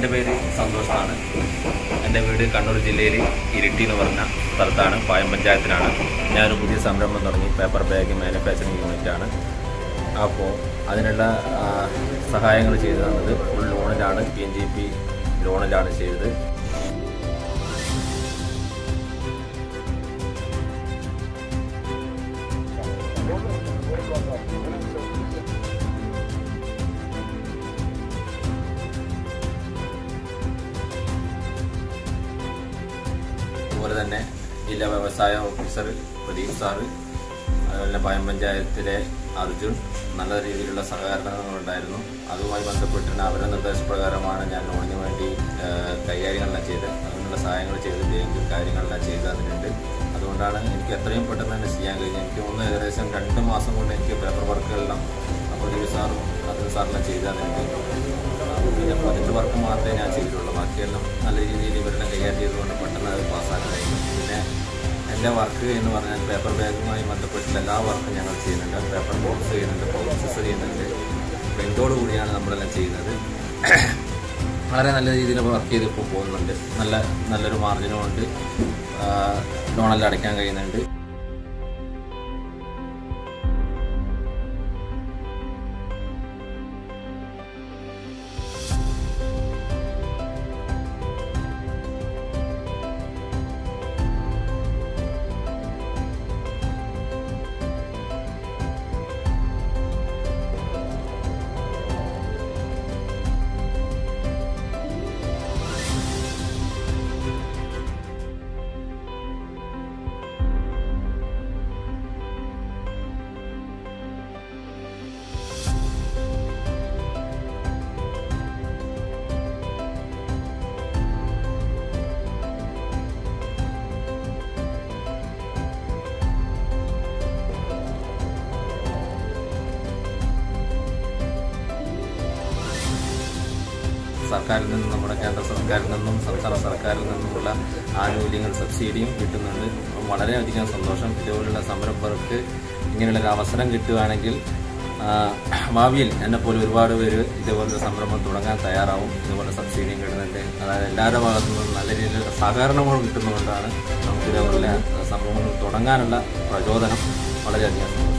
എൻ്റെ പേര് സന്തോഷ് എന്നാണ് എൻ്റെ വീട് കണ്ണൂർ ജില്ലയിൽ ഇരിട്ടി എന്ന് പറഞ്ഞ സ്ഥലത്താണ് പായം പഞ്ചായത്തിലാണ് ഞാനൊരു പുതിയ സംരംഭം തുടങ്ങി പേപ്പർ ബാഗ് മാനുഫാക്ചറിങ് യൂണിറ്റാണ് അപ്പോൾ അതിനുള്ള ആ, സഹായങ്ങൾ ചെയ്തു തന്നത് ഫുൾ ലോണിലാണ് പി എൻ ജി പി ലോണിലാണ് ചെയ്തത് അതുപോലെ തന്നെ ജില്ലാ വ്യവസായ ഓഫീസർ പ്രദീപ് സാറ് അതുപോലെ പായം പഞ്ചായത്തിലെ അർജുൻ നല്ല രീതിയിലുള്ള സഹകരണങ്ങളുണ്ടായിരുന്നു അതുമായി ബന്ധപ്പെട്ടിട്ട് അവരുടെ നിർദ്ദേശപ്രകാരമാണ് ഞാൻ ലോണിന് വേണ്ടി ആ, കൈകാര്യങ്ങളെല്ലാം ചെയ്ത് അതിനുള്ള സഹായങ്ങൾ ചെയ്ത് ബാങ്ക് കാര്യങ്ങളെല്ലാം ചെയ്ത് അതിനുണ്ട് അതുകൊണ്ടാണ് എനിക്ക് എത്രയും പെട്ടെന്ന് തന്നെ ചെയ്യാൻ കഴിഞ്ഞത് എനിക്ക് ഒന്ന് ഏകദേശം രണ്ട് മാസം കൊണ്ട് എനിക്ക് പേപ്പർ വർക്കുകളെല്ലാം പ്രദീപ് സാറും അർജുൻ സാറെല്ലാം ചെയ്ത് തന്നിട്ടുണ്ട് അപ്പോൾ പിന്നെ പതിനെട്ട് വർക്ക് മാത്രമേ ഞാൻ ചെയ്തിട്ടുള്ളൂ ബാക്കിയെല്ലാം നല്ല രീതിയിൽ ഇവരെല്ലാം കൈകാര്യം ചെയ്തുകൊണ്ട് പെട്ടെന്ന് അത് പാസ്സാക്കാൻ കഴിയും പിന്നെ എൻ്റെ വർക്ക് എന്ന് പറഞ്ഞാൽ പേപ്പർ ബാഗുമായി ബന്ധപ്പെട്ടുള്ള എല്ലാ വർക്കും ഞങ്ങൾ ചെയ്യുന്നുണ്ട് പേപ്പർ ബോക്സ് ചെയ്യുന്നുണ്ട് പൗച്ചസ് ചെയ്യുന്നുണ്ട് പ്രിൻ്റോട് കൂടിയാണ് നമ്മളെല്ലാം ചെയ്യുന്നത് വളരെ നല്ല രീതിയിൽ വർക്ക് ചെയ്ത് ഇപ്പോൾ പോകുന്നുണ്ട് നല്ല നല്ലൊരു മാർജിനും ഉണ്ട് ആ, ലോണെല്ലാം അടയ്ക്കാൻ കഴിയുന്നുണ്ട് സർക്കാരിൽ നിന്നും നമ്മുടെ കേന്ദ്ര സർക്കാരിൽ നിന്നും സംസ്ഥാന സർക്കാരിൽ നിന്നുമുള്ള ആനുകൂല്യങ്ങൾ സബ്സിഡിയും കിട്ടുന്നുണ്ട് അപ്പം വളരെയധികം സന്തോഷം ഇതുപോലുള്ള സംരംഭകർക്ക് ഇങ്ങനെയുള്ള ഒരു അവസരം കിട്ടുകയാണെങ്കിൽ ആ, ഭാവിയിൽ എന്നെപ്പോലെ ഒരുപാട് പേര് ഇതുപോലത്തെ സംരംഭം തുടങ്ങാൻ തയ്യാറാവും ഇതുപോലെ സബ്സിഡിയും കിട്ടുന്നുണ്ട് അതായത് എല്ലാവരുടെ ഭാഗത്തു നിന്നും നല്ല രീതിയിലുള്ള സഹകരണങ്ങൾ കിട്ടുന്നതുകൊണ്ടാണ് നമുക്ക് ഇതേപോലെ സംരംഭങ്ങൾ തുടങ്ങാനുള്ള പ്രചോദനം വളരെയധികം